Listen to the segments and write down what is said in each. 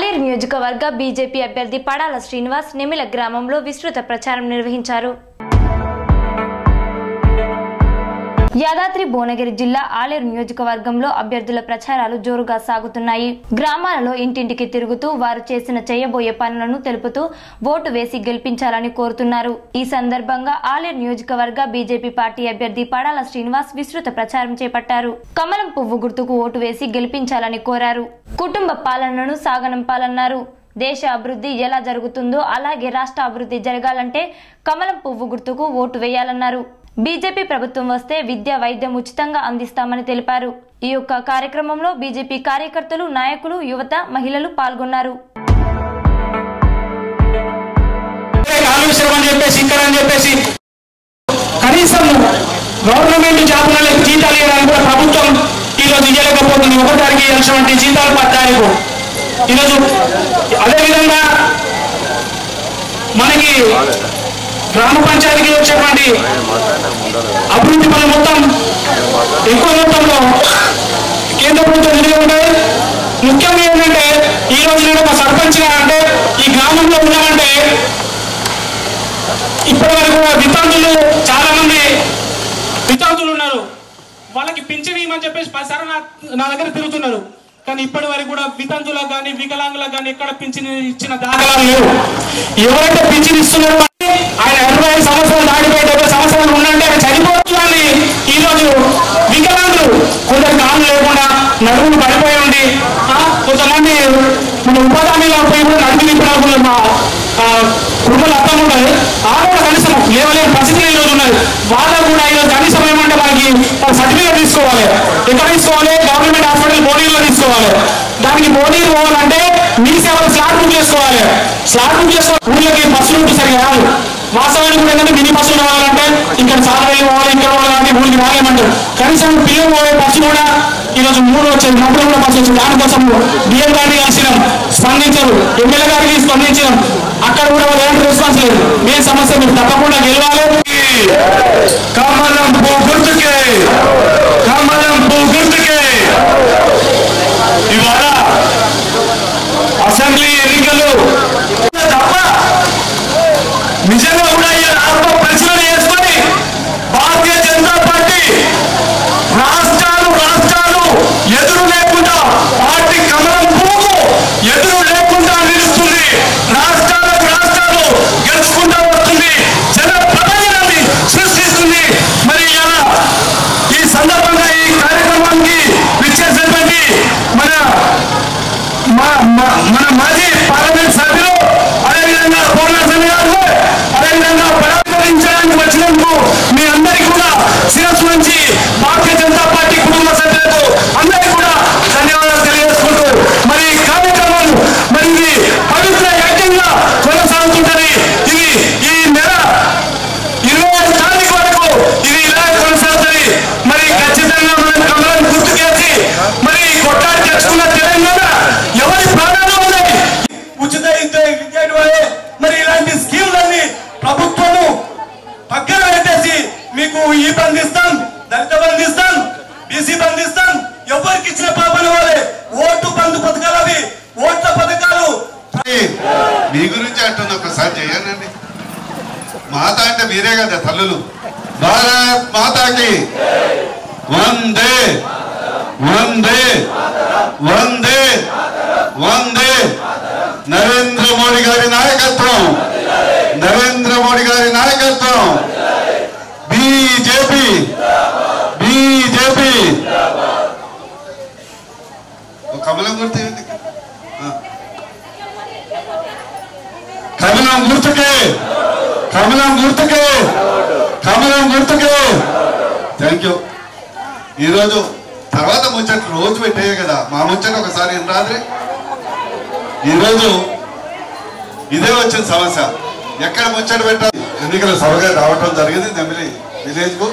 ఆలేరు నియోజకవర్గ బీజేపీ అభ్యర్థి పడాల శ్రీనివాస్ నెమిల గ్రామంలో విస్తృత ప్రచారం నిర్వహించారు యాదాద్రి భువనగిరి జిల్లా ఆలేరు నియోజకవర్గంలో అభ్యర్థుల ప్రచారాలు జోరుగా సాగుతున్నాయి గ్రామాలలో ఇంటింటికి తిరుగుతూ వారు చేసిన చేయబోయే పనులను తెలుపుతూ ఓటు వేసి గెలిపించాలని కోరుతున్నారు ఈ సందర్భంగా ఆలేరు నియోజకవర్గ బీజేపీ పార్టీ అభ్యర్థి పడాల శ్రీనివాస్ విస్తృత ప్రచారం చేపట్టారు కమలం పువ్వు గుర్తుకు ఓటు వేసి గెలిపించాలని కోరారు కుటుంబ పాలనను సాగనంపాలన్నారు దేశ అభివృద్ధి ఎలా జరుగుతుందో అలాగే రాష్ట్ర అభివృద్ధి జరగాలంటే కమలం పువ్వు గుర్తుకు ఓటు వేయాలన్నారు బీజేపీ ప్రభుత్వం వస్తే విద్య వైద్యం ఉచితంగా అందిస్తామని తెలిపారు ఈ యొక్క కార్యక్రమంలో బీజేపీ కార్యకర్తలు నాయకులు యువత మహిళలు పాల్గొన్నారు కాలుష్యం అని చెప్పేసి ఇక్కడ అని చెప్పేసి కనీసం గవర్నమెంట్ జాబులకు జీతాలు ఇవ్వడానికి కూడా ప్రభుత్వం ఈరోజు ఇవ్వలేకపోతుంది ఒకటో తారీఖు ఇవ్వాల్సినటువంటి జీతాలు పద్దానికి ఈరోజు అదేవిధంగా మనకి గ్రామ పంచాయతీకి వచ్చేటువంటి అభివృద్ధి పనులు మొత్తం ఎక్కువ మొత్తంలో కేంద్ర ప్రభుత్వం నిధులు ఉంటాయి ముఖ్యంగా ఏంటంటే ఈ రోజు నేను ఒక సర్పంచ్గా అంటే ఈ గ్రామంలో ఉన్నామంటే ఇప్పటి వరకు కూడా వితంతులు చాలా మంది వితంతులు ఉన్నారు వాళ్ళకి పింఛన్ ఇవ్వమని చెప్పేసి పదిసార్లు నా నా దగ్గర తిరుగుతున్నారు కానీ ఇప్పటి వరకు కూడా వితంతులకు కానీ వికలాంగులకు కానీ ఎక్కడ పింఛన్ ఇచ్చిన దాఖలాలు లేవు ఎవరైతే పింఛన్ ఇస్తున్నారో అంటే ఆయన ఎనభై ఐదు సంవత్సరాలు దాటిపోయి డెబ్బై సంవత్సరాలు ఉండంటే ఆయన చనిపోతుందని ఈ రోజు వికలాంగులు కొందరు కాళ్ళు లేకుండా నడుములు పడిపోయి ఉండి ఆ, కొంతమంది మన ఉపాధి హామీలో పోయి కూడా నడుము నింపిన మా ఆ, కుటుంబాలు అర్థం ఉంటుంది ఆ కూడా కనీసం లేవలేని పరిస్థితులు ఈ రోజు ఉన్నాయి వాళ్ళకు కూడా ఈరోజు కనీసం ఏమంటే మనకి సర్టిఫికేట్ తీసుకోవాలి ఎక్కడ తీసుకోవాలి గవర్నమెంట్ హాస్పిటల్ బోర్డీలో తీసుకోవాలి దానికి బోర్డీ పోవాలంటే మీ సేవలు స్లాట్ బుక్ చేసుకోవాలి స్లాట్ బుక్ చేసుకోవాలి ఊళ్ళకి బస్సులు ఉంటే సరిగా రాదు వాస్తవానికి కూడా ఏంటంటే మినీ బస్సులు రావాలంటే ఇక్కడ సారవెల్లి పోవాలి ఇక్కడ పోవాలంటే ఊరికి రాలేమంటారు కనీసం పిల్లలు పోయే బస్సు కూడా ఈరోజు మూడు వచ్చేది నప్పుడు కూడా బస్సు వచ్చింది దానికోసం డిఎం గారిని కలిసినాం స్పందించారు ఎమ్మెల్యే గారికి స్పందించినాం అక్కడ కూడా వాళ్ళు ఎలాంటి రెస్పాన్స్ లేదు మీ సమస్య మీరు తప్పకుండా గెలవాలి కమలం పూ గుర్తుకే కమలం పూ గుర్తుకే ఇవాళ అసెంబ్లీ ఎన్నికలు తప్ప నిజంగా కూడా ఈ ఆత్మ పరిశీలన చేసుకొని భారతీయ జనతా పార్టీ రాష్ట్రాలు రాష్ట్రాలు ఎదురు లేకుండా పార్టీ కమలం పువ్వు ఎదురు లేకుండా నిలుస్తుంది రాష్ట్రాలకు రాష్ట్రాలు గెలుచుకుంటూ వస్తుంది జన ప్రపంచాన్ని సృష్టిస్తుంది మరి ఇలా ఈ సందర్భంగా ఈ కార్యక్రమానికి విచ్చేసినటువంటి మన మా- మా- మన మాజీ పార్లమెంట్ సభ్యులు అదేవిధంగా పూర్ణాసన్ గారు అదేవిధంగా పరామర్శించడానికి వచ్చినందుకు మీ అందరికీ కూడా శిరస్సు నుంచి భారతీయ జనతా పార్టీ కుటుంబ సభ్యులకు అందరికీ కూడా ధన్యవాదాలు తెలియజేసుకుంటూ మరి ఈ కార్యక్రమం మరి ఇది పవిత్ర యజ్ఞంగా కొనసాగుతుంటది ఇది ఈ నెల ఇరవై ఐదు తారీఖు వరకు ఇది ఇలా కొనసాగుతుంది మరి ఖచ్చితంగా మనం కమలం గుర్తుకేసి మరి కొట్టాడి తెచ్చుకున్న తెలంగాణ ఎవరి ప్రాణాలు ఉన్నాయి ఉచిత విద్య విద్య ద్వారా మరి ఇలాంటి స్కీమ్లన్నీ ప్రభుత్వము పక్కన పెట్టేసి మీకు ఈ బంధిస్తాం దళిత బంధిస్తాం బీసీ బంధిస్తాం ఎవరికి ఇచ్చిన పాపన వాళ్ళే ఓటు బంధు పథకాలు అవి ఓట్ల పథకాలు మీ గురించి అంటుంది ఒకసారి చేయండి మాత అంటే మీరే కదా తల్లులు భారత్ మాతాకి వందే వందే వందే వందే నరేంద్ర మోడీ గారి నాయకత్వం నరేంద్ర మోడీ గారి నాయకత్వం బీజేపీ బీజేపీ కమలం గుర్తు ఏంటి? ఆ. కమలం గుర్తుకే కమలం గుర్తుకే కమలం గుర్తుకే థ్యాంక్ యూ ఈరోజు తర్వాత ముచ్చట రోజు పెట్టేయే కదా మా ముచ్చట ఒకసారి ఏం రాత్రి ఈరోజు ఇదే వచ్చిన సమస్య ఎక్కడ ముచ్చట పెట్టాలి ఎన్నికల సభగా రావటం జరిగింది నెమిలి విలేజ్ కు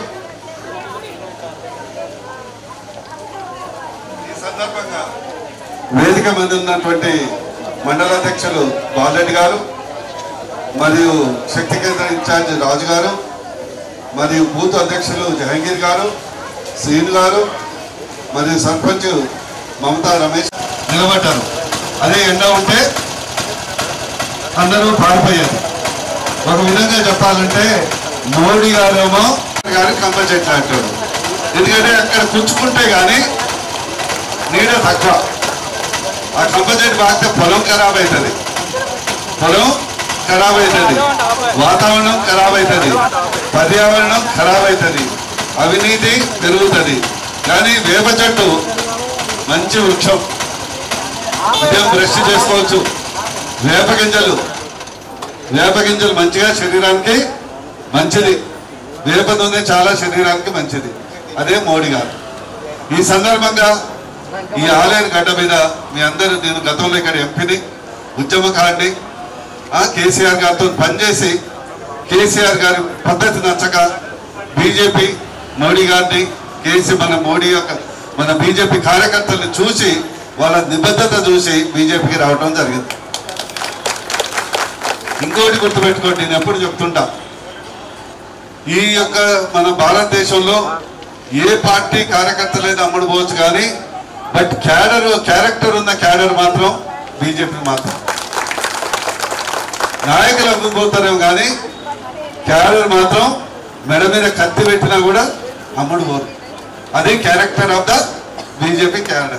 ఈ సందర్భంగా వేదిక మీద ఉన్నటువంటి మండల అధ్యక్షులు బాలరెడ్డి గారు మరియు శక్తి కేంద్ర ఇన్ఛార్జ్ రాజు గారు మరియు బూత్ అధ్యక్షులు జహంగీర్ గారు శ్రీను గారు మరియు సర్పంచ్ మమతా రమేష్ నిలబడ్డారు అదే ఎండ ఉంటే అందరూ పారిపోయారు ఒక విధంగా చెప్పాలంటే మోడీ గారేమో గారి కంప చెట్లు అంటాడు ఎందుకంటే అక్కడ కూర్చుకుంటే కానీ నీడ తక్కువ ఆ కంప చెట్టు బాగితే పొలం ఖరాబ్ అవుతుంది పొలం ఖరాబ్ అవుతుంది వాతావరణం ఖరాబ్ అవుతుంది పర్యావరణం ఖరాబ్ అవుతుంది అవినీతి పెరుగుతుంది కానీ వేప చెట్టు మంచి వృక్షం ఉదయం బ్రష్ చేసుకోవచ్చు వేప గింజలు వేప గింజలు మంచిగా శరీరానికి మంచిది వేప నూనె చాలా శరీరానికి మంచిది అదే మోడీ గారు ఈ సందర్భంగా ఈ ఆలయం గడ్డ మీద మీ అందరూ నేను గతంలో ఇక్కడ ఎంపీని ఉద్యమకారుని ఆ కేసీఆర్ గారితో పనిచేసి కేసీఆర్ గారి పద్ధతి నచ్చక బీజేపీ మోడీ గారిని కేసీ మన మోడీ యొక్క మన బీజేపీ కార్యకర్తలను చూసి వాళ్ళ నిబద్ధత చూసి బీజేపీకి రావడం జరిగింది ఇంకోటి గుర్తుపెట్టుకోండి నేను ఎప్పుడు చెప్తుంటా ఈ యొక్క మన భారతదేశంలో ఏ పార్టీ కార్యకర్తలైనా అమ్ముడు పోవచ్చు కానీ బట్ క్యాడర్ క్యారెక్టర్ ఉన్న క్యాడర్ మాత్రం బీజేపీ మాత్రం నాయకులు అమ్ముకుపోతారేమో కానీ క్యాడర్ మాత్రం మెడ మీద కత్తి పెట్టినా కూడా అమ్ముడు పోరు అది character of the BJP cadre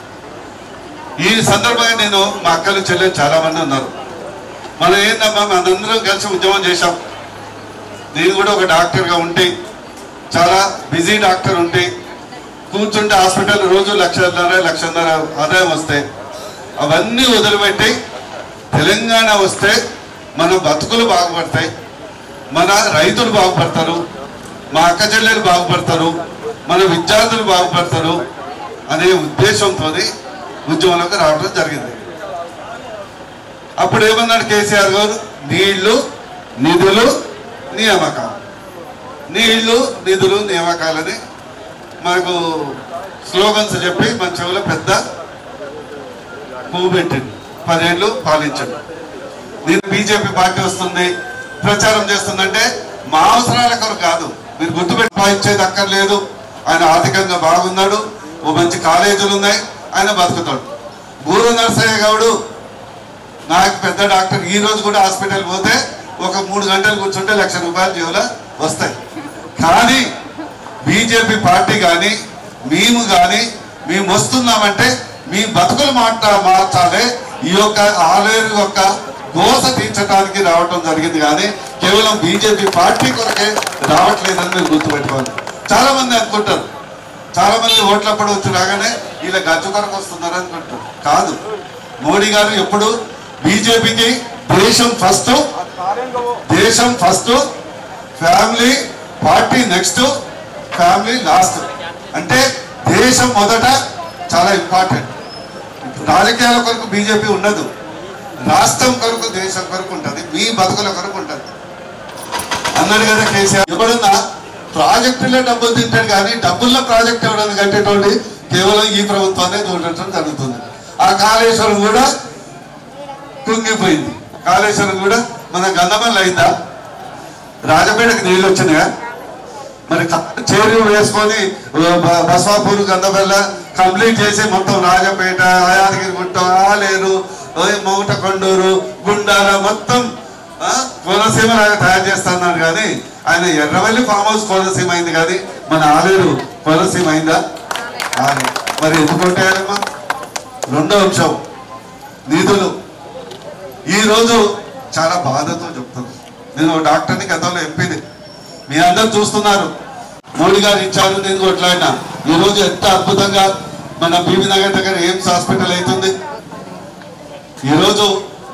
ఈ సందర్భంగా నేను మా అక్కలు చెల్లెలు చాలా మంది ఉన్నారు మనం ఏందమ్మా మనందరం కలిసి ఉద్యమం చేశాం నేను కూడా ఒక డాక్టర్గా ఉంటే చాలా బిజీ డాక్టర్ ఉంటే కూర్చుంటే హాస్పిటల్ రోజు లక్షన్నర లక్షన్నర ఆదాయం వస్తాయి అవన్నీ వదిలిపెట్టి తెలంగాణ వస్తే మన బతుకులు బాగుపడతాయి మన రైతులు బాగుపడతారు మా అక్క చెల్లెలు బాగుపడతారు మన విద్యార్థులు బాగుపడతారు అనే ఉద్దేశంతో ఉద్యమంలోకి రావడం జరిగింది అప్పుడు ఏమన్నాడు కేసీఆర్ గారు నీళ్లు నిధులు నియామకాలు నీళ్లు నిధులు నియామకాలని మనకు స్లోగన్స్ చెప్పి మన చెవులో పెద్ద పువ్వు పెట్టింది పదేళ్ళు పాలించండి నేను బీజేపీ పార్టీ వస్తుంది ప్రచారం చేస్తుందంటే మా అవసరాల కొరకు కాదు మీరు గుర్తుపెట్టి పాయించేది అక్కర్లేదు ఆయన ఆర్థికంగా బాగున్నాడు ఓ మంచి కాలేజీలు ఉన్నాయి ఆయన బతుకుతాడు బూరు నరసయ్య గౌడు నాకు పెద్ద డాక్టర్ ఈ రోజు కూడా హాస్పిటల్ పోతే ఒక మూడు గంటలు కూర్చుంటే లక్ష రూపాయలు జీవుల వస్తాయి కానీ బీజేపీ పార్టీ కానీ మేము కానీ మేము వస్తున్నామంటే మీ బతుకులు మాట మార్చాలి ఈ యొక్క ఆలేరు యొక్క దోశ తీర్చడానికి రావటం జరిగింది కానీ కేవలం బీజేపీ పార్టీ కొరకే రావట్లేదని మీరు గుర్తుపెట్టుకోవాలి చాలా మంది అనుకుంటారు చాలా మంది ఓట్లప్పుడు వచ్చి రాగానే వీళ్ళ గజ్జు కొరకు వస్తున్నారు అనుకుంటారు కాదు మోడీ గారు ఎప్పుడు బీజేపీకి దేశం ఫస్ట్ దేశం first family party next family last అంటే దేశం మొదట చాలా ఇంపార్టెంట్ రాజకీయాల కొరకు బీజేపీ ఉండదు రాష్ట్రం కొరకు దేశం కొరకు ఉంటుంది మీ బతుకుల కొరకు ఉంటుంది అన్నాడు కదా కేసీఆర్ ఎవడన్నా ప్రాజెక్టులో డబ్బులు తింటాడు కానీ డబ్బుల్లో ప్రాజెక్ట్ ఎవడన్నా కట్టేటోడి కేవలం ఈ ప్రభుత్వాన్ని చూడటం జరుగుతుంది ఆ కాళేశ్వరం కూడా కుంగిపోయింది కాళేశ్వరం కూడా మన గంధమల్లి అయిందా రాజపేటకు నీళ్ళు వచ్చినాయా మరి చేరు వేసుకొని బ- బసవాపూర్ గంధపల్ల కంప్లీట్ చేసి మొత్తం రాజపేట యాదగిరి గుట్ట ఆలేరు ఓ మౌట కొండూరు గుండాల మొత్తం ఆ, కోనసీమ లాగా తయారు చేస్తున్నారు కానీ ఆయన ఎర్రవల్లి ఫామ్ హౌస్ కోనసీమ అయింది కానీ మన ఆలేరు కోనసీమ అయిందా కాలేదు. మరి ఎందుకు కొట్టేయాలమ్మా రెండో అంశం నిధులు ఈ రోజు చాలా బాధతో చెప్తాను నేను ఒక డాక్టర్ని గతంలో ఎంపీని మీ అందరు చూస్తున్నారు మోడీ గారు ఇచ్చారు నేను కొట్లాడినా ఈ రోజు ఎంత అద్భుతంగా మన బీబీ నగర్ దగ్గర ఎయిమ్స్ హాస్పిటల్ అవుతుంది ఈరోజు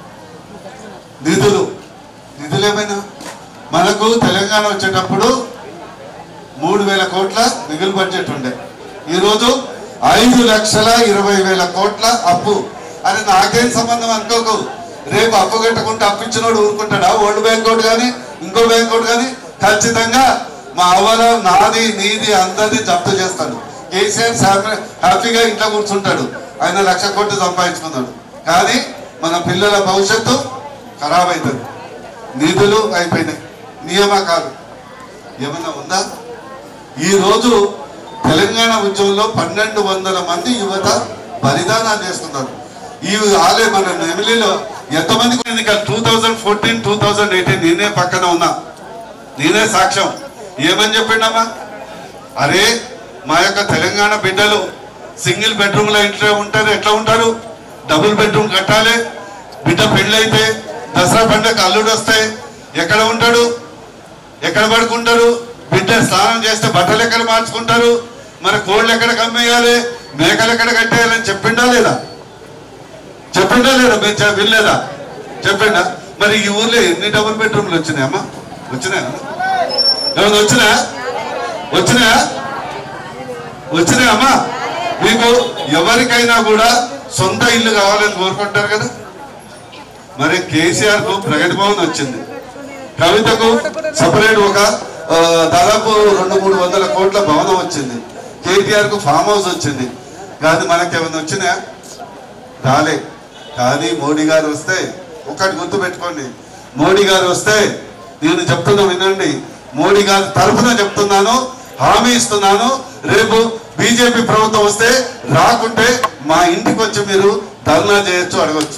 నిధులు నిధులు ఏమైనా మనకు తెలంగాణ వచ్చేటప్పుడు మూడు వేల కోట్ల మిగులు బడ్జెట్ ఉండే ఈరోజు ఐదు లక్షల ఇరవై వేల కోట్ల అప్పు అది నాకేం సంబంధం అనుకోకు రేపు అప్పు కట్టకుండా అప్పించినోడు ఊరుకుంటాడా ఓల్డ్ బ్యాంక్ ఒకటి కానీ ఇంకో బ్యాంక్ ఒకటి కానీ ఖచ్చితంగా మా అవ్వల నాది నీది అందరిది జప్తు చేస్తాడు కేసీఆర్ హ్యాపీ- హ్యాపీగా ఇంట్లో కూర్చుంటాడు ఆయన లక్ష కోట్లు సంపాదించుకున్నాడు కానీ మన పిల్లల భవిష్యత్తు ఖరాబ్ అవుతుంది నిధులు అయిపోయినాయి నియామకాలు ఏమన్నా ఉందా ఈ రోజు తెలంగాణ ఉద్యమంలో పన్నెండు వందల మంది యువత బలిదానాలు చేస్తున్నారు ఈ ఆలయ మన నెమిలిలో ఎంతమంది ఎన్నికలు two thousand fourteen two thousand eighteen నేనే పక్కన ఉన్నా నేనే సాక్ష్యం ఏమని చెప్పిండమ్మా అరే మా యొక్క తెలంగాణ బిడ్డలు సింగిల్ బెడ్రూమ్ లో ఇంట్లో ఉంటారు ఎట్లా ఉంటారు డబుల్ బెడ్రూమ్ కట్టాలి బిడ్డ పెళ్ళైతే దసరా పండుగ అల్లుడు వస్తే ఎక్కడ ఉంటాడు ఎక్కడ పడుకుంటారు బిడ్డ స్నానం చేస్తే బట్టలు ఎక్కడ మార్చుకుంటారు మరి కోళ్ళు ఎక్కడ కమ్మేయాలి మేకలు ఎక్కడ కట్టేయాలని చెప్పిండా లేదా చెప్పిండా లేదా మీరు చె- వినలేదా చెప్పిండా మరి ఈ ఊర్లో ఎన్ని డబుల్ బెడ్రూమ్లు వచ్చినాయి అమ్మా వచ్చినాయా ఏమైనా వచ్చినాయా వచ్చినాయా వచ్చినాయా అమ్మా మీకు ఎవరికైనా కూడా సొంత ఇల్లు కావాలని కోరుకుంటారు కదా మరి కేసీఆర్ కు ప్రగతి భవన్ వచ్చింది కవితకు సపరేట్ ఒక ఆ, దాదాపు రెండు మూడు వందల కోట్ల భవనం వచ్చింది కేటీఆర్ కు ఫామ్ హౌస్ వచ్చింది కానీ మనకి ఏమైనా వచ్చినాయా రాలే కానీ మోడీ గారు వస్తే ఒకటి గుర్తు పెట్టుకోండి మోడీ గారు వస్తే నేను చెప్తున్నా వినండి మోడీ గారి తరఫున చెప్తున్నాను హామీ ఇస్తున్నాను రేపు బీజేపీ ప్రభుత్వం వస్తే రాకుంటే మా ఇంటికి వచ్చి మీరు ధర్నా చేయొచ్చు అడగొచ్చు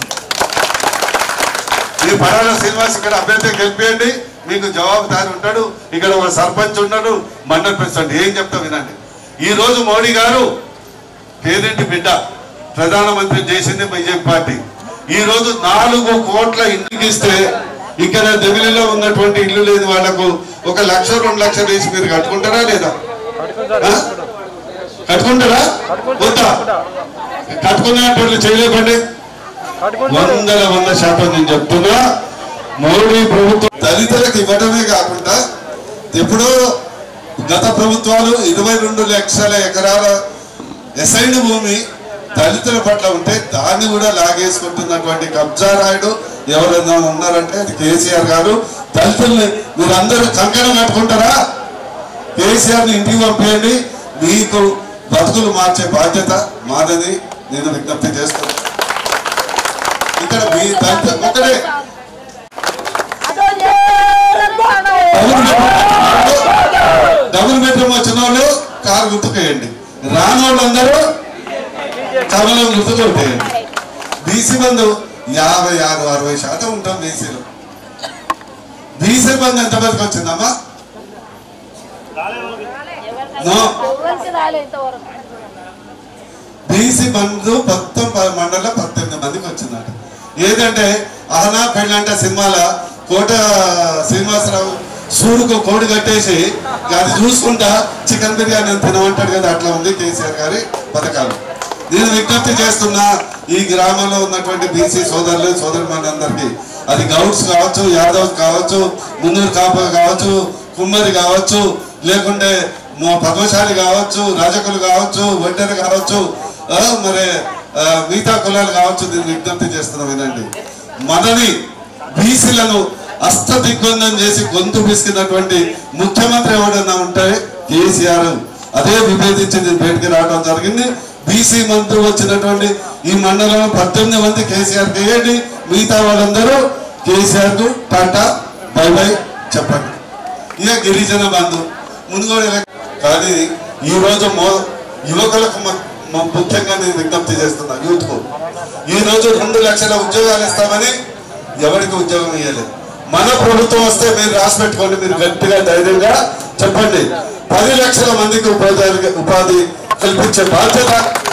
మీ పడాల శ్రీనివాస్ ఇక్కడ అభ్యర్థి గెలిపియండి మీకు జవాబుదారి ఉంటాడు ఇక్కడ ఒక సర్పంచ్ ఉన్నాడు మండల ప్రెసిడెంట్ ఏం చెప్తా వినండి ఈ రోజు మోడీ గారు పేరింటి బిడ్డ ప్రధానమంత్రి చేసింది బీజేపీ పార్టీ ఈ రోజు నాలుగు కోట్ల ఇంటికి ఇస్తే ఇక్కడ దెమిలిలో ఉన్నటువంటి ఇల్లు లేని వాళ్లకు ఒక లక్ష రెండు లక్షలు వేసి మీరు కట్టుకుంటారా లేదా ఆ? కట్టుకుంటారా వద్దా కట్టుకునేటట్లు చేయలేకండి వందల వంద శాతం నేను చెప్తున్నా మోడీ ప్రభుత్వం దళితులకు ఇవ్వడమే కాకుండా ఎప్పుడో గత ప్రభుత్వాలు ఇరవై రెండు లక్షల ఎకరాల ఎసైన్ భూమి దళితుల పట్ల ఉంటే దాన్ని కూడా లాగేసుకుంటున్నటువంటి కబ్జా రాయుడు ఎవరైనా ఉన్నారంటే అది కేసీఆర్ గారు దళితుల్ని మీరందరూ కంకణం కట్టుకుంటారా కేసీఆర్ ని ఇంటికి పంపేయండి మీకు బతుకులు మార్చే బాధ్యత మాదని నేను విజ్ఞప్తి చేస్తున్నాను ఇక్కడ మీ దళిత ఒకటే డబుల్ బెడ్రూమ్ వచ్చిన వాళ్ళు కారు గుర్తుకేయండి రాని వాళ్ళందరూ కమలం గుర్తుకు కొట్టేయండి బీసీ బంధు యాభై ఆరు అరవై శాతం ఉంటాం బీసీలో బీసీ బంధు ఎంతవరకు వచ్చిందమ్మా నో బీసీ బంధు మొత్తం ప- మండలంలో పద్దెనిమిది మందికి వచ్చిందట ఏదంటే అహనా పెళ్ళంట సినిమాల కోట శ్రీనివాసరావు సూడుకు కోడి కట్టేసి అది చూసుకుంటా చికెన్ బిర్యానీ అని తినమంటాడు కదా అట్లా ఉంది కేసీఆర్ గారి పథకాలు నేను విజ్ఞప్తి చేస్తున్నా ఈ గ్రామంలో ఉన్నటువంటి బీసీ సోదరులు సోదరులందరికీ అది గౌడ్స్ కావచ్చు యాదవ్ కావచ్చు మున్నూరు కాప కావచ్చు కుమ్మరి కావచ్చు లేకుంటే మా పద్మశాలి కావచ్చు రాజకులు కావచ్చు ఒంటరి కావచ్చు ఆ, మరి ఆ, మిగతా కులాలు కావచ్చు దీన్ని విజ్ఞప్తి చేస్తున్నాం వినండి మనని బీసీలను అస్త దిగ్బంధం చేసి గొంతు పిసికినటువంటి ముఖ్యమంత్రి ఎవడన్నా ఉంటే కేసీఆర్ అదే విభేదించి నేను బయటికి రావడం జరిగింది బీసీ మంత్రి వచ్చినటువంటి ఈ మండలంలో పద్దెనిమిది మంది కేసీఆర్ వేయండి మిగతా వాళ్ళందరూ కేసీఆర్ కు టాటా బై బై చెప్పండి ఇక గిరిజన బంధు మునుగోడు ఎలక్- కానీ ఈ రోజు మో- యువకులకు మ- మ- ముఖ్యంగా నేను విజ్ఞప్తి చేస్తున్నా యూత్ కు ఈ రోజు రెండు లక్షల ఉద్యోగాలు ఇస్తామని ఎవరికి ఉద్యోగం ఇవ్వలేదు మన ప్రభుత్వం వస్తే మీరు రాసి పెట్టుకోండి మీరు గట్టిగా ధైర్యంగా చెప్పండి పది లక్షల మందికి ఉపాధి ఉపాధి కల్పించే బాధ్యత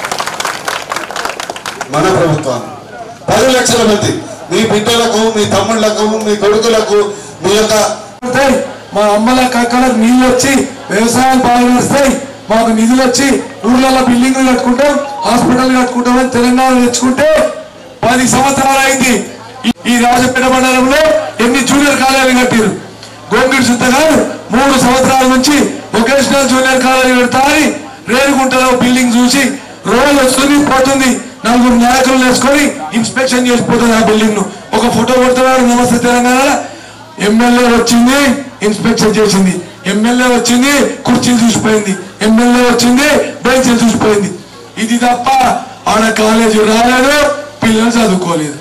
మన ప్రభుత్వాన్ని పది లక్షల మంది మీ బిడ్డలకు మీ తమ్ముళ్లకు మీ కొడుకులకు మీ యొక్క వస్తాయి. మా అమ్మల కక్కలకు నీళ్ళు వచ్చి వ్యవసాయం బాగా వస్తాయి మాకు నిధులు వచ్చి ఊర్లలో బిల్డింగ్లు కట్టుకుంటాం హాస్పిటల్ కట్టుకుంటామని తెలంగాణ తెచ్చుకుంటే పది సంవత్సరాలు అయింది ఈ- ఈ రాజపేట మండలంలో ఎన్ని జూనియర్ కాలేజీలు కట్టారు గోంగిడి సుత్త గారు మూడు సంవత్సరాల నుంచి వొకేషనల్ జూనియర్ కాలేజీ పెడతారని రేణుగుంటలో బిల్డింగ్ చూసి రోజు వస్తుంది పోతుంది నలుగురు నాయకులు వేసుకొని ఇన్స్పెక్షన్ చేసిపోతుంది ఆ బిల్డింగ్ ను ఒక ఫోటో కొడుతున్నాడు నమస్తే తెలంగాణ ఎమ్మెల్యే వచ్చింది ఇన్స్పెక్షన్ చేసింది ఎమ్మెల్యే వచ్చింది కుర్చీలు చూసిపోయింది ఎమ్మెల్యే వచ్చింది బెంచీలు చూసిపోయింది ఇది తప్ప ఆడ కాలేజీ రాలేదు పిల్లలు చదువుకోలేదు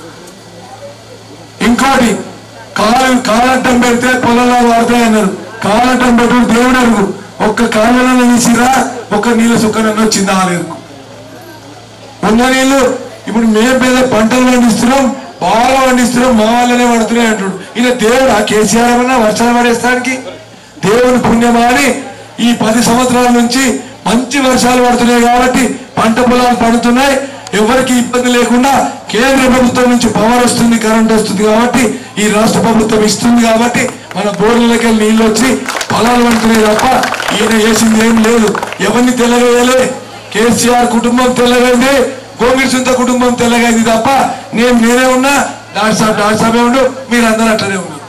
ఇంకోటి కాలు కాలంటం పెడితే పొలంలో వాడతాయి అన్నారు కాలంటం పెట్టుడు దేవుడు అరుగు ఒక్క కాలంలో తీసిరా ఒక్క నీళ్ళ సుక్కనన్న వచ్చిందా ఆ ఎరుకు ఉన్న నీళ్లు ఇప్పుడు మేము పేద పంటలు పండిస్తున్నాం బాగా పండిస్తున్నాం మా వాళ్ళనే పడుతున్నాయి అంటాడు ఈయన దేవుడు ఆ కేసీఆర్ ఏమన్నా వర్షాలు పడేస్తానికి దేవుని పుణ్యమా అని ఈ పది సంవత్సరాల నుంచి మంచి వర్షాలు పడుతున్నాయి కాబట్టి పంట పొలాలు పడుతున్నాయి ఎవరికి ఇబ్బంది లేకుండా కేంద్ర ప్రభుత్వం నుంచి పవర్ వస్తుంది కరెంట్ వస్తుంది కాబట్టి ఈ రాష్ట్ర ప్రభుత్వం ఇస్తుంది కాబట్టి మన బోర్లకి వెళ్ళి నీళ్ళు వచ్చి పొలాలు పడుతున్నాయి తప్ప ఈయన వేసింది ఏం లేదు ఎవరిని తెల్లగేయలే కేసీఆర్ కుటుంబం తెల్లగైంది గోంగిడి సుంత కుటుంబం తెల్లగైంది తప్ప నేను నేనే ఉన్నా డాక్టర్ సాబ్ డాక్టర్ సాబే ఉండు మీరు అందరూ అట్లనే ఉన్నారు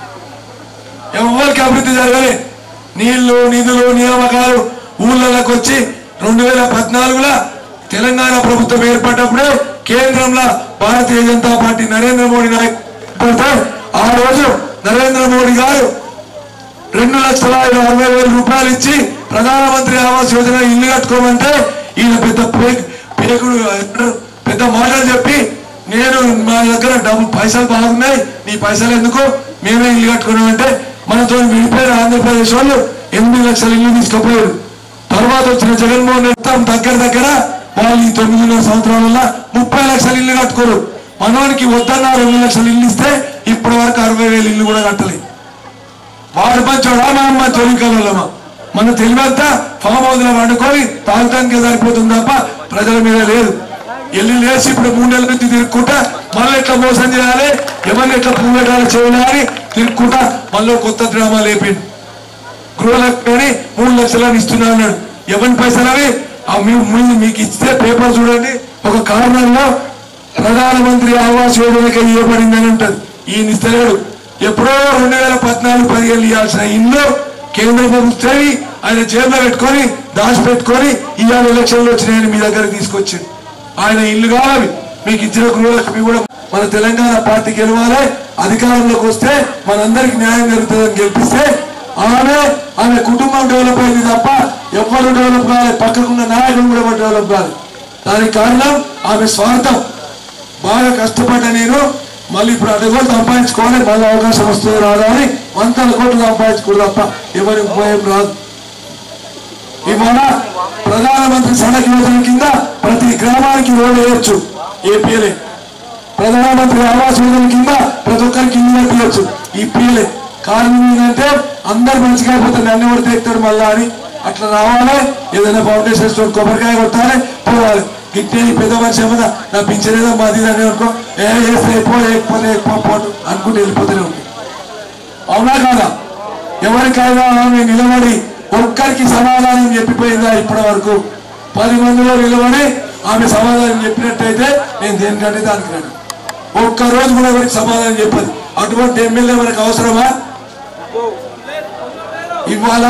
ఎవరికి అభివృద్ధి జరగలే నీళ్లు నిధులు నియామకాలు ఊళ్ళలోకి వచ్చి రెండు వేల పద్నాలుగులో తెలంగాణ ప్రభుత్వం ఏర్పడ్డప్పుడే కేంద్రంలో భారతీయ జనతా పార్టీ నరేంద్ర మోడీ నాయకుడితో ఆ రోజు నరేంద్ర మోడీ గారు రెండు లక్షల అరవై వేల రూపాయలు ఇచ్చి ప్రధానమంత్రి ఆవాస్ యోజన ఇల్లు కట్టుకోమంటే ఈయన పెద్ద పే- పేకుడు ఏమంటారు? పెద్ద మాటలు చెప్పి నేను మా దగ్గర డబ్బు పైసలు బాగున్నాయి నీ పైసలు ఎందుకు మేమే ఇల్లు కట్టుకున్నామంటే మనతో విడిపోయిన ఆంధ్రప్రదేశ్ వాళ్ళు ఎనిమిది లక్షల ఇల్లు తీసుకుపోయారు తర్వాత వచ్చిన జగన్మోహన్ రెడ్డి తాము దగ్గర దగ్గర వాళ్ళు ఈ తొమ్మిదిన్నర సంవత్సరాల ముప్పై లక్షల ఇల్లు కట్టుకోరు మనవానికి వద్దన్న రెండు లక్షల ఇల్లు ఇస్తే ఇప్పటి వరకు అరవై వేల ఇల్లు కూడా కట్టలేదు వాడు మంచోడా మనం మంచోడు కలవలమా మన తెలివంతా ఫామ్ హౌస్ లో వండుకొని తాగటానికి సరిపోతుంది తప్ప ప్రజల మీద లేదు ఎల్లి లేచి ఇప్పుడు మూడు నెలల నుంచి తిరుక్కుంటా మళ్ళీ ఎట్లా మోసం చేయాలి ఎవరిని ఎట్లా పూలెటాలు చేయాలి తిరుక్కుంటా మళ్ళీ కొత్త డ్రామా లేపిండు గృహలక్ష్మి మూడు లక్షలని ఇస్తున్నా అన్నాడు ఎవరి పైసలు అవి ఆ మీ- మీ- మీకు ఇస్తే పేపర్ చూడండి ఒక కారణంలో ప్రధానమంత్రి ఆవాస్ యోజనకి ఇవ్వబడిందని ఉంటుంది ఈయన ఇస్తలేడు ఎప్పుడో రెండు వేల పద్నాలుగు పదిహేను ఇవ్వాల్సిన ఇల్లు కేంద్ర ప్రభుత్వాన్ని ఆయన జేబులో పెట్టుకొని దాచిపెట్టుకొని ఇవాళ ఎలక్షన్లు వచ్చినాయని మీ దగ్గర తీసుకొచ్చింది ఆయన ఇల్లు కావాలి మీకు ఇచ్చిన గృహలక్ష్మి కూడా మన తెలంగాణ పార్టీ గెలవాలి అధికారంలోకి వస్తే మనందరికి న్యాయం జరుగుతుందని గెలిపిస్తే ఆమె ఆమె కుటుంబం డెవలప్ అయింది తప్ప ఎవ్వరు డెవలప్ కావాలి పక్కకున్న నాయకులు కూడా ఎవరు డెవలప్ కావాలి దానికి కారణం ఆమె స్వార్థం బాగా కష్టపడ్డ నేను మళ్ళీ ఇప్పుడు అది కూడా సంపాదించుకోవాలి మళ్ళీ అవకాశం వస్తుంది రాదా అని వందల కోట్లు సంపాదించుకోడు తప్ప ఎవరి ఉపయోగం రాదు ఇవాళ ప్రధానమంత్రి సడక్ యోజన కింద ప్రతి గ్రామానికి రోడ్డు వేయొచ్చు ఏపీఎల్ఏ ప్రధానమంత్రి ఆవాస్ యోజన కింద ప్రతి ఒక్కరికి ఇల్లు కట్టియచ్చు ఈ పిల్లలే కారణం ఏంటంటే అందరు మంచిగా అయిపోతే నన్ను ఎవరు తెస్తాడు మళ్ళా అని అట్లా రావాలి ఏదైనా ఫౌండేషన్ స్టోర్ కొబ్బరికాయ కొట్టాలి పోవాలి గిట్టే ఈ పెద్ద మనిషి ఏమన్నా నా పింఛన్ ఏదో మాది అని అనుకో ఏ వేస్తే పో లేకపోతే లేకపో పోటు అనుకుంటూ వెళ్ళిపోతూనే ఉంటుంది అవునా కాదా ఎవరికైనా ఆమె నిలబడి ఒక్కరికి సమాధానం చెప్పిపోయిందా ఇప్పటి వరకు పది మందిలో నిలబడి ఆమె సమాధానం చెప్పినట్టయితే నేను దేనికంటే దానికి రాను ఒక్క రోజు కూడా ఎవరికి సమాధానం చెప్పదు అటువంటి ఎమ్మెల్యే మనకు అవసరమా ఇవాళ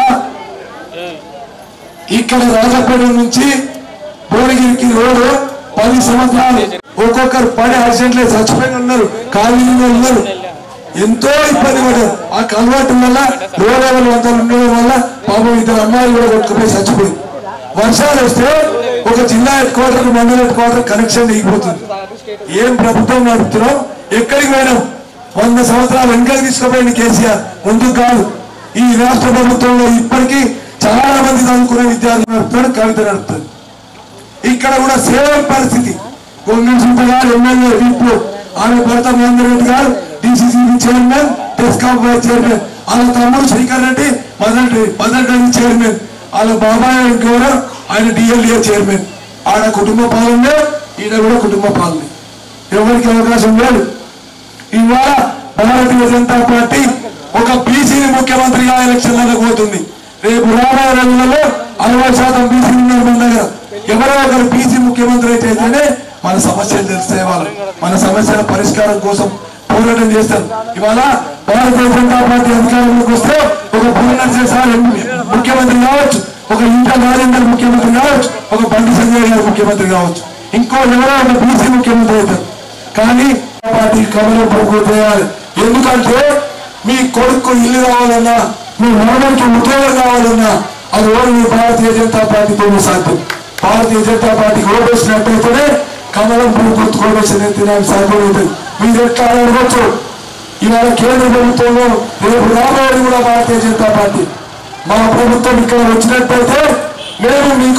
ఇక్కడ రాజపేట నుంచి భువనగిరికి రోడ్డు పది సంవత్సరాలు ఒక్కొక్కరు పడి యాక్సిడెంట్లు చచ్చిపోయిన ఉన్నారు కాలనీలో ఉన్నారు ఎంతో ఇబ్బంది పడ్డారు ఆ కలవాటు వల్ల రోడ్ లెవెల్ వందలు ఉండడం వల్ల పాపం ఇద్దరు అమ్మాయిలు కూడా కొట్టుకుపోయి చచ్చిపోయి వర్షాలు వస్తే ఒక జిల్లా హెడ్ క్వార్టర్ మండల హెడ్ క్వార్టర్ కనెక్షన్ దిగిపోతుంది ఏం ప్రభుత్వం నడుపుతున్నాం ఎక్కడికి పోయినాం వంద సంవత్సరాలు వెనకకి తీసుకుపోయింది కేసీఆర్ ముందుకు కాదు ఈ రాష్ట్ర ప్రభుత్వంలో ఇప్పటికీ చాలా మంది చదువుకునే విద్యార్థులు నడుపుతాడు కవిత నడుపుతాడు ఇక్కడ కూడా సేమ్ పరిస్థితి గొంగళి సుంత గారు ఎమ్మెల్యే విప్పు ఆమె భర్త మహేందర్ రెడ్డి గారు DCC chairman TESCAB vice chairman వాళ్ళ తమ్ముడు Srikar Reddy mother mother Reddy chairman వాళ్ళ బాబాయ్ గౌరవ్ ఆయన డిఎల్ఏ చైర్మన్ ఆడ కుటుంబ పాలనే ఈడ కూడా కుటుంబ పాలనే ఎవరికి అవకాశం లేదు ఇవాళ భారతీయ జనతా పార్టీ ఒక బీసీని ముఖ్యమంత్రిగా ఎలక్షన్లకు పోతుంది రేపు రాబోయే రోజులలో అరవై శాతం బీసీ ఉన్నారు మన దగ్గర ఎవరో ఒకరు బీసీ ముఖ్యమంత్రి అయితేనే మన సమస్యలు తెలిసే వాళ్ళు మన సమస్యల పరిష్కారం కోసం పోరాటం చేస్తారు ఇవాళ భారతీయ జనతా పార్టీ అధికారంలోకి వస్తే ఒక పూర్ణర్జీ సార్ ముఖ్యమంత్రి కావచ్చు ఒక ఇంట రాజేందర్ ముఖ్యమంత్రి కావచ్చు ఒక బండి సంజయ్ గారు ముఖ్యమంత్రి కావచ్చు ఇంకో ఎవరో ఒక బీసీ ముఖ్యమంత్రి అవుతారు కానీ పార్టీ కమలం పోగు చేయాలి ఎందుకంటే మీ కొడుకు ఇల్లు కావాలన్నా మీ మనవడికి ఉద్యోగం కావాలన్నా అది ఓన్లీ భారతీయ జనతా పార్టీతో సాధ్యం భారతీయ జనతా పార్టీకి ఓటేసినట్టయితేనే కమలం పువ్వు గుర్తుకోవేసిన తినాలి సాధ్యం అవుతుంది మీరు ఎట్లా అడగవచ్చు ఇవాళ కేంద్ర ప్రభుత్వంలో రేపు రాబోయేది కూడా భారతీయ జనతా పార్టీ మా ప్రభుత్వం ఇక్కడ వచ్చినట్టయితే మేము మీకు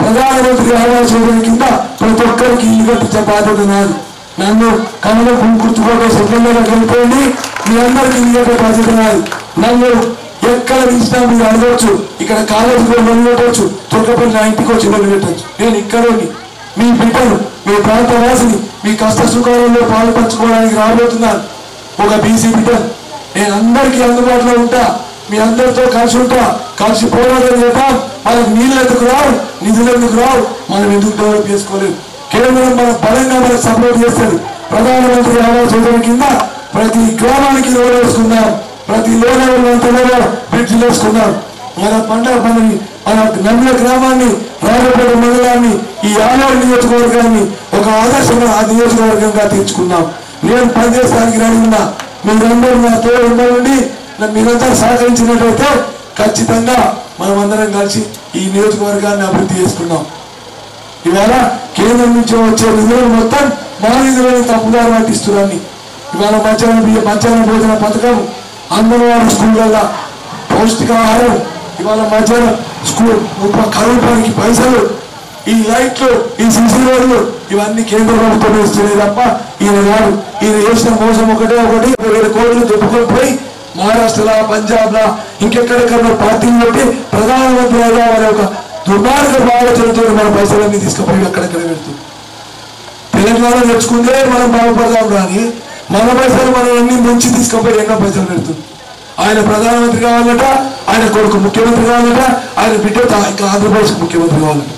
ప్రధానమంత్రి ఆవాస్ యోజన కింద ప్రతి ఒక్కరికి ఇల్లు కట్టించే బాధ్యత నాది నన్ను కమల గుర్తుకోవడం సెకండ్గా వెళ్ళిపోయింది మీ అందరికి ఇల్లు కట్టే బాధ్యత నాది నన్ను ఎక్కడ ఇచ్చినా మీరు అడగవచ్చు ఇక్కడ కాలేజీలో మొదలు పెట్టవచ్చు తుర్కపల్లి నా ఇంటికి వచ్చి మొదలు పెట్టచ్చు నేను ఇక్కడోని మీ బిడ్డను మీ ప్రాంత వాసిని మీ కష్ట సుఖాలలో పాలు పంచుకోవడానికి రాబోతున్నాను ఒక బీసీ బిడ్డను నేను అందరికీ అందుబాటులో ఉంటా మీ అందరితో కలిసి ఉంటా కలిసి పోరాటం చేద్దాం మనకు నీళ్ళు ఎందుకు రావు నిధులు ఎందుకు రావు మనం ఎందుకు డెవలప్ చేసుకోలేదు కేంద్రం మన బలంగా మనకు సపోర్ట్ చేస్తుంది ప్రధానమంత్రి ఆవాస్ యోజన కింద ప్రతి గ్రామానికి లోన్ వేసుకుందాం ప్రతి లోన్ అంతలో బ్రిడ్జ్ వేసుకుందాం మన పంట పని మన నమ్మిన గ్రామాన్ని రాజపేట మండలాన్ని ఈ ఆలయ నియోజకవర్గాన్ని ఒక ఆదర్శంగా ఆ నియోజకవర్గంగా తీర్చుకుందాం నేను పనిచేస్తానికి రెడీ ఉన్నా మీరందరూ నా తోడు ఉండాలండి నన్ను మీరంతా సహకరించినట్లయితే ఖచ్చితంగా మనం అందరం కలిసి ఈ నియోజకవర్గాన్ని అభివృద్ధి చేసుకుందాం ఇవాళ కేంద్రం నుంచి వచ్చే నిధులను మొత్తం మా నిధులను తప్పుదారి పట్టిస్తున్నాన్ని ఇవాళ మధ్యాహ్నం బియ్య మధ్యాహ్నం భోజన పథకం అంగన్వాడీ స్కూళ్ళ పౌష్టికాహారం ఇవాళ మధ్యాహ్నం స్కూల్ ముప్ప- కరువు పనికి పైసలు ఈ లైట్లు ఈ సిసి రోడ్లు ఇవన్నీ కేంద్ర ప్రభుత్వం ఇస్తున్నాయి తప్ప ఈయన కాదు ఈయన చేసిన మోసం ఒకటే ఒకటి వేల కోట్లు దొప్పుకొని పోయి మహారాష్ట్రలో పంజాబ్ లా ఇంకెక్కడెక్కడ పార్టీలు పెట్టి ప్రధానమంత్రి అనే ఒక దుర్మార్గ ఆలోచనతో మన పైసలన్నీ తీసుకుపోయి అక్కడెక్కడ పెడుతుంది తెలంగాణ తెచ్చుకుందే మనం బాగుపడదాం కానీ మన పైసలు మనం అన్ని ముంచి తీసుకుపోయి ఎన్నో పైసలు పెడుతుంది ఆయన ప్రధానమంత్రి కావాలట ఆయన కొడుకు ముఖ్యమంత్రి కావాలట ఆయన బిడ్డ తా- ఇంకా ఆంధ్రప్రదేశ్ ముఖ్యమంత్రి కావాలట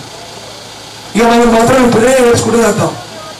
ఇక మనం మాత్రం ఇప్పుడే వేసుకుంటూ వెళ్తాం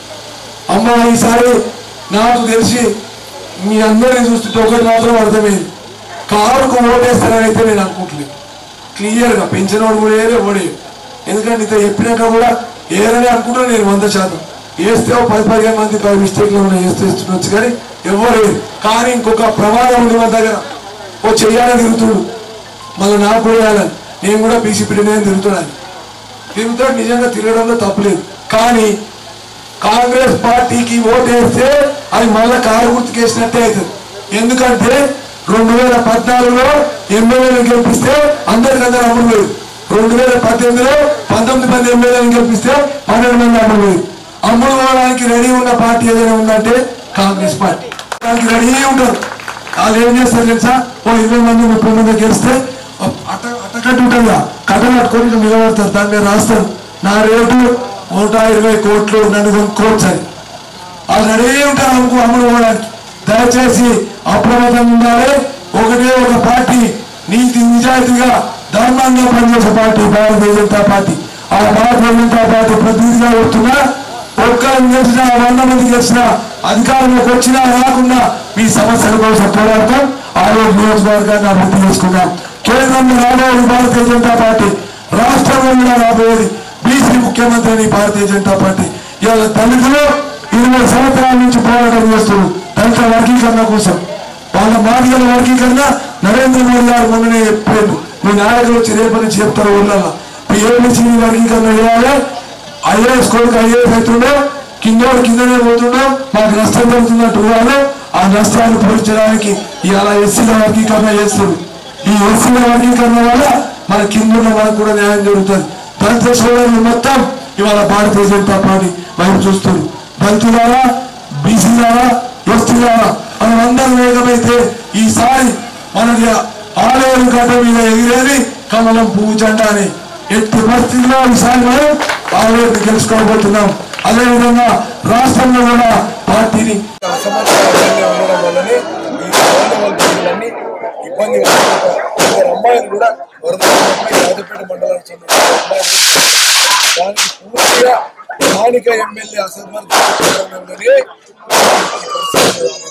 అమ్మ ఈసారి నాకు తెలిసి మీ అందరిని చూస్తుంటే ఒకటి మాత్రం అర్థమైంది కారుకు ఓటేస్తారని అయితే నేను అనుకుంటలేదు క్లియర్గా పెంచినోడు కూడా ఏరే ఓడే ఎందుకంటే ఇంత చెప్పినాక కూడా ఏరని అనుకుంటున్నా నేను వంద శాతం వేస్తే ఓ పది పదిహేను మంది పది మిస్టేక్లు ఉన్నాయి వేస్తే ఇస్తుండొచ్చు కానీ ఎవరు లేరు కానీ ఇంకొక ప్రమాదం ఉంది మన దగ్గర ఓ చెయ్యాలని తిరుగుతుడు మళ్ళీ నాకు కూడా వేయాలని నేను కూడా బీసీ నేను తిరుగుతున్నాను తిరుగుతాడు నిజంగా తిరగడంలో తప్పులేదు కానీ కాంగ్రెస్ పార్టీకి ఓటేస్తే అది మళ్ళా కారు గుర్తుకేసినట్టే అవుతుంది ఎందుకంటే రెండు వేల పద్నాలుగులో ఎమ్మెల్యేలను గెలిపిస్తే అందరికందరూ అమ్ముడు పోయి రెండు వేల పద్దెనిమిదిలో పంతొమ్మిది మంది ఎమ్మెల్యేలను గెలిపిస్తే పన్నెండు మంది అమ్ముడు పోయి అమ్ముడు పోవడానికి రెడీ ఉన్న పార్టీ ఏదైనా ఉందంటే కాంగ్రెస్ పార్టీ దానికి రెడీ ఉంటారు వాళ్ళు ఏం చేస్తారు తెలుసా ఓ ఇరవై మంది ముప్పై మంది గెలిస్తే అట్ట అట్టకట్టు ఉంటుందా కట్ట కట్టుకొని ఇట్లా నిలబడతారు దాని మీద రాస్తారు నా రేటు నూట ఇరవై కోట్లు నన్ను కొనుక్కోవచ్చు అని వాళ్ళు రెడీ ఉంటారు అమ్ముకు అమ్ముడు పోవడానికి దయచేసి అప్రమత్తంగా ఉండాలి ఒకటే ఒక పార్టీ నీతి నిజాయితీగా ధర్మంగా పనిచేసే పార్టీ భారతీయ జనతా పార్టీ ఆ భారతీయ జనతా పార్టీ ప్రతినిధిగా వస్తున్నా ఒక్కరిని గెలిచినా వంద మంది గెలిచినా అధికారంలోకి వచ్చినా రాకుండా మీ సమస్యల కోసం పోరాడతాం ఆ రోజు నియోజకవర్గాన్ని అభివృద్ధి చేసుకుందాం కేంద్రంలో రాబోయేది భారతీయ జనతా పార్టీ రాష్ట్రంలో కూడా రాబోయేది బీసీ ముఖ్యమంత్రిని భారతీయ జనతా పార్టీ ఇవాళ దళితులు ఇరవై సంవత్సరాల నుంచి పోరాటం చేస్తున్నారు దళిత వర్గీకరణ కోసం వాళ్ళ మాదిగల వర్గీకరణ నరేంద్ర మోదీ గారు మొన్ననే చెప్పారు మీ నాయకులు వచ్చి రేపటి నుంచి చెప్తారు ఊళ్ళలో ఏబిసి వర్గీకరణ చేయాలి ఐఏఎస్ కొడుకు ఐఏఎస్ అవుతుండో కిందోడు కిందనే పోతుండో మాకు నష్టం జరుగుతున్నట్టు వాళ్ళు ఆ నష్టాన్ని పూరించడానికి ఇవాళ ఎస్సీల వర్గీకరణ చేస్తారు ఈ ఎస్సీల వర్గీకరణ వల్ల మన కింద ఉన్న మనకు కూడా న్యాయం జరుగుతుంది దళిత సోదరులు మొత్తం ఇవాళ భారతీయ జనతా పార్టీ వైపు చూస్తారు దళితులారా బీసీలారా ఎస్టీలారా మనం అందరం వేగమైతే ఈసారి మనకి ఆలయం గడ్డ మీద ఎగిరేది కమలం పువ్వు జెండా అని ఎట్టి పరిస్థితుల్లో ఈసారి మనం ఆలయం గెలుచుకోబోతున్నాం అదేవిధంగా రాష్ట్రంలో కూడా పార్టీని అసమర్థంగా ఉండడం వల్లనే ఈ వరద ప్రజలన్నీ ఇబ్బంది పడుతున్నారు ఇద్దరు అమ్మాయిలు కూడా వరద రాజపేట మండలానికి చెందిన అమ్మాయిలు దానికి పూర్తిగా స్థానిక ఎమ్మెల్యే అసమర్థంగానే ఈ పరిస్థితి రాలేదు.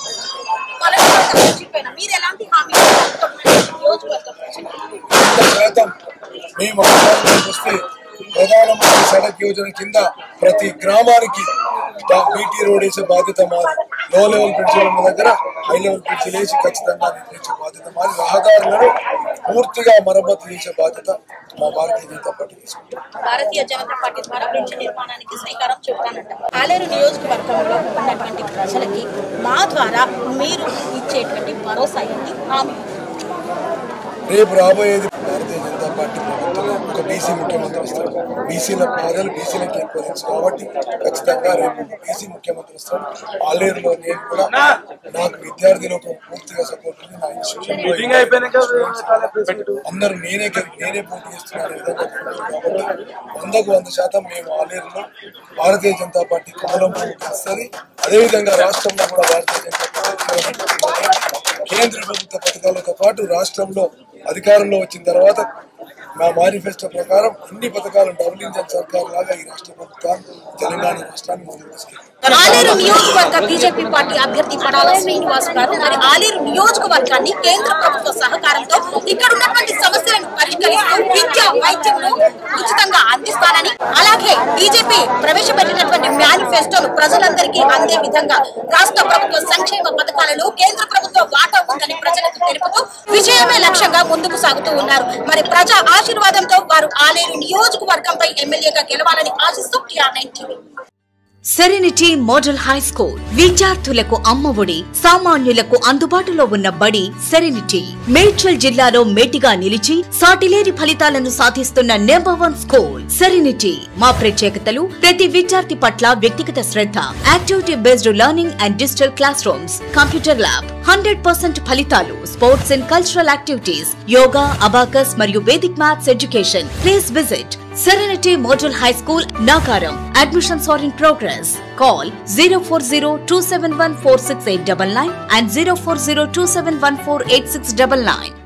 మీరు ఎలాంటి హామీ ఇస్తున్నారు నియోజకవర్గం ప్రజలకు? ఇంత శాతం మేము అధికారంలోకి వస్తే ప్రధానమంత్రి సడక్ యోజన కింద ప్రతి గ్రామానికి డా- బీటీ రోడ్ వేసే బాధ్యత మాది లో లెవెల్ బ్రిడ్జిల దగ్గర హై లెవెల్ బ్రిడ్జిలు వేసి ఖచ్చితంగా నిర్మించే బాధ్యత మాది రహదారులను పూర్తిగా మరమ్మతు చేసే బాధ్యత మా భారతీయ జనతా పార్టీ తీసుకుంటాం భారతీయ జనతా పార్టీ ద్వారా బ్రిడ్జ్ నిర్మాణానికి శ్రీకారం చుట్టానంట ఆలేరు నియోజకవర్గంలో ఉన్నటువంటి ప్రజలకి మా ద్వారా మీరు ఇచ్చేటువంటి భరోసా ఏంటి హామీ రేపు రాబోయేది భారతీయ జనతా పార్టీ ప్రభుత్వం ఒక బీసీ ముఖ్యమంత్రి వస్తాడు బీసీల బాధలు బీసీలకి ఎక్కువ తెలుసు కాబట్టి ఖచ్చితంగా రేపు బీసీ ముఖ్యమంత్రి వస్తాడు ఆలేరులో నేను కూడా నాకు విద్యార్థి లోకం పూర్తిగా సపోర్ట్ ఉంది నా ఇన్స్టిట్యూషన్ అందరూ నేనే గెలి- నేనే పోటీ చేస్తున్నాను విధంగా జరుగుతుంది కాబట్టి వందకు వంద శాతం మేము ఆలేరులో భారతీయ జనతా పార్టీ కమలం వస్తుంది అదేవిధంగా రాష్ట్రంలో కూడా భారతీయ జనతా పార్టీ కేంద్ర ప్రభుత్వ పథకాలతో పాటు రాష్ట్రంలో అధికారంలో వచ్చిన తర్వాత మా మేనిఫెస్టో ప్రకారం అన్ని పథకాలు డబుల్ ఇంజన్ సర్కార్ లాగా ఈ రాష్ట్ర ప్రభుత్వాన్ని తెలంగాణ రాష్ట్రాన్ని ముందుకు తీసుకెళ్తాం ఆలేరు నియోజకవర్గ బీజేపీ పార్టీ అభ్యర్థి పడాల శ్రీనివాస్ గారు మరి ఆలేరు నియోజకవర్గాన్ని కేంద్ర ప్రభుత్వ సహకారంతో ఇక్కడ ఉన్నటువంటి సమస్యలను పరిష్కరిస్తూ విద్య వైద్యంను ఉచితంగా అందిస్తానని అలాగే బీజేపీ ప్రవేశపెట్టినటువంటి మేనిఫెస్టోను ప్రజలందరికీ అందే విధంగా రాష్ట్ర ప్రభుత్వ సంక్షేమ పథకాలలో కేంద్ర ప్రభుత్వ వాటా ఉందని ప్రజలకు తెలుపుతూ విజయమే లక్ష్యంగా ముందుకు సాగుతూ ఉన్నారు మరి ప్రజా ఆశీర్వాదంతో వారు ఆలేరు నియోజకవర్గంపై ఎమ్మెల్యేగా గెలవాలని ఆశిస్తూ TR nine TV Serenity Model High School విద్యార్థులకు అమ్మఒడి సామాన్యులకు అందుబాటులో ఉన్న బడి సెరెనిటీ మేడ్చల్ జిల్లాలో మేటిగా నిలిచి సాటిలేని ఫలితాలను సాధిస్తున్న నెంబర్ వన్ స్కూల్ సెరెనిటీ మా ప్రత్యేకతలు ప్రతి విద్యార్థి పట్ల వ్యక్తిగత శ్రద్ధ activity based learning and digital classrooms computer lab hundred percent ఫలితాలు sports and cultural activities yoga abacus మరియు Vedic maths education please visit Serenity Model High School, Nagaram. Admissions are in progress. Call 040 and 040 271 8699.